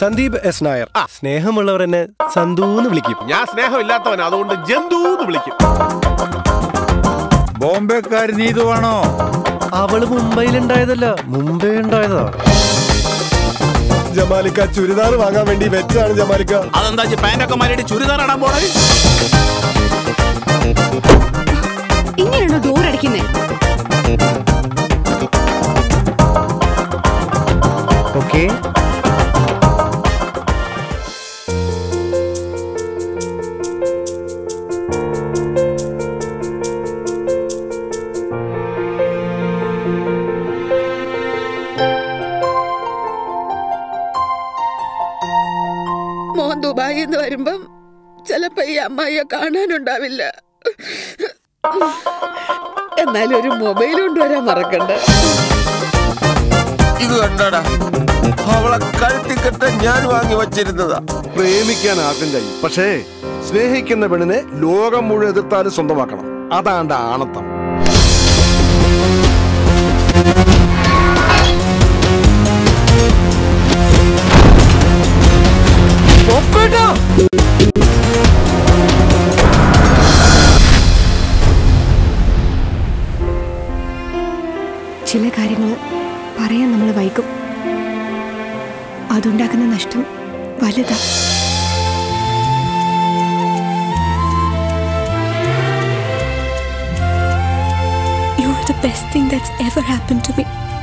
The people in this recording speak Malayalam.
സന്ദീപ് എസ് നായർ സ്നേഹമുള്ളവർ എന്നെ സന്തൂന്ന് വിളിക്കും ഞാൻ സ്നേഹമില്ലാത്തവൻ അതുകൊണ്ട് ജന്തു എന്ന് വിളിക്കും ബോംബെക്കാരി നീതുവാണോ അവള് മുംബൈയിലുണ്ടായതല്ല മുംബൈ ഉണ്ടായതാ ജമാലിക്ക ചുരിദാർ വാങ്ങാൻ വേണ്ടി വെച്ചാണ് ജമാലിക്ക അതെന്താ പാൻറ്റൊക്കെ മാറിയിട്ട് ചുരിദാർ ഇടാൻ പോണേ ഇങ്ങനെയാണോ ഡോർ അടിക്കുന്നേ ഓക്കെ മോൻ ദുബായിൽ നിന്ന് വരുമ്പം ചിലപ്പോ ഈ അമ്മായിയെ കാണാനുണ്ടാവില്ല എന്നാലും ഒരു മൊബൈൽ കൊണ്ടുവരാൻ മറക്കണ്ട ഇത് കണ്ടടാ അവളെ കഴുത്തിക്കെട്ട ഞാൻ വാങ്ങി വച്ചിരുന്നതാ പ്രേമിക്കാൻ ആർക്കും കഴിയും പക്ഷേ സ്നേഹിക്കുന്ന പെണ്ണിനെ ലോകം മുഴുവൻ എതിർത്താലും സ്വന്തമാക്കണം അതാണ്ട് ആണത്തം ചില കാര്യങ്ങൾ പറയാൻ നമ്മൾ വൈകും അതുണ്ടാക്കുന്ന നഷ്ടം വലുതാ You are the best thing that's ever happened to me.